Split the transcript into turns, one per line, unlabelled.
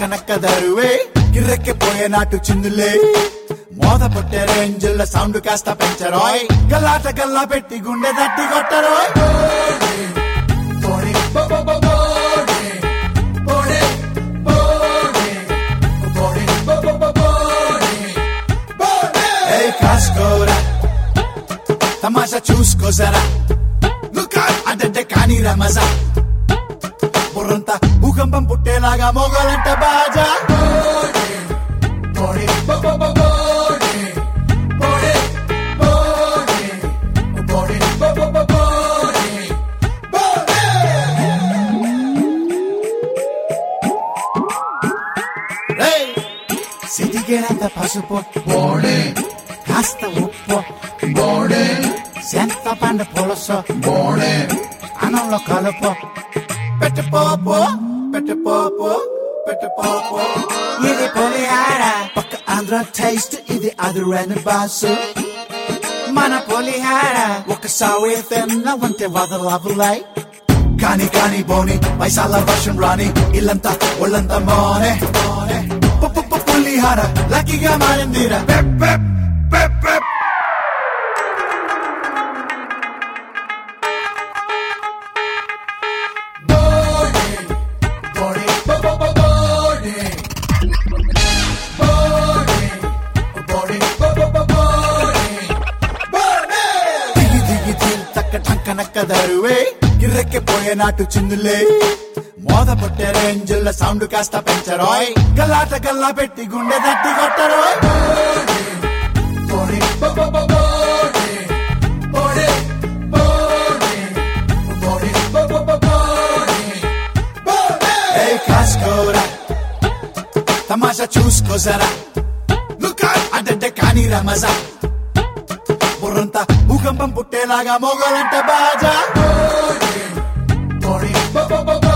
టంకనక్క దరువే కిర్రెక్కిపోయే నాటు చిందులే మోద పుట్టే రేంజుల సౌండ్ కాస్త పెంచరోయ్ గల్లాట గల్లా పెట్టి గుండె దట్టి కొట్టరోయ్ బోడి, బో, బో, బో, బోడి. బోడి, బోడి. బోడి, బో, బో, బో, బోడి. బోడి. ఏయ్ కాసుకోరా తమాషా చూసుకో జరా అంటే కానీ రమజా బుర్రంతా భూకంపం పుట్టేలాగా మోగలంట బాజా బోడి, బో, బో, బో, బోడి. బోడి, బోడి. బోడి, బో, బో, బో, బోడి. బోడి. రేయ్! సిటికేనంత పసుపు బోడే కాస్త ఉప్పు బోడే సెంత పండు పులుసు బోడే అన్నంలో కలుపు పెట్టు పోపు పెట్టు పోపు పెట్టు పోపు ఇది పులిహార పక్క ఆంధ్ర టేస్ట్ ఇది అదురైన బాసు మన పులిహార ఒకసారి తిన్న వంటే వదలవులై కాని కాని బోని పైసాల వర్షం రాని ఇల్లంతా ఒళ్ళంతా మోనే మోనే పు- పు- పు- పులిహార లక్కీగా మారిందిరా పెప్ పెప్ పెప్ పెప్ బోడి బోడి బో బో బో బోడి బోడి బోడి బో బో బో బోడి బోడి దిగి దిగి దిల్ తక్క టంకనక్క దరువే కిర్రెక్కిపోయే నాటు చిందులే మోద పుట్టే రేంజుల సౌండ్ కాస్త పెంచరోయ్ గల్లాట గల్లా పెట్టి గుండె దట్టి కొట్టరోయ్ బోడి, బో, బో, బో, బోడి. బోడి, బోడి. బోడి, బో, బో, బో, బోడి. బోడి. ఏయ్ కాసుకోరా తమాషా చూసుకో జరా అంటే కానీ రమజా బుర్రంతా భూకంపం పుట్టేలాగా మోగలంట బాజా బోడి, బో, బో, బో, బో.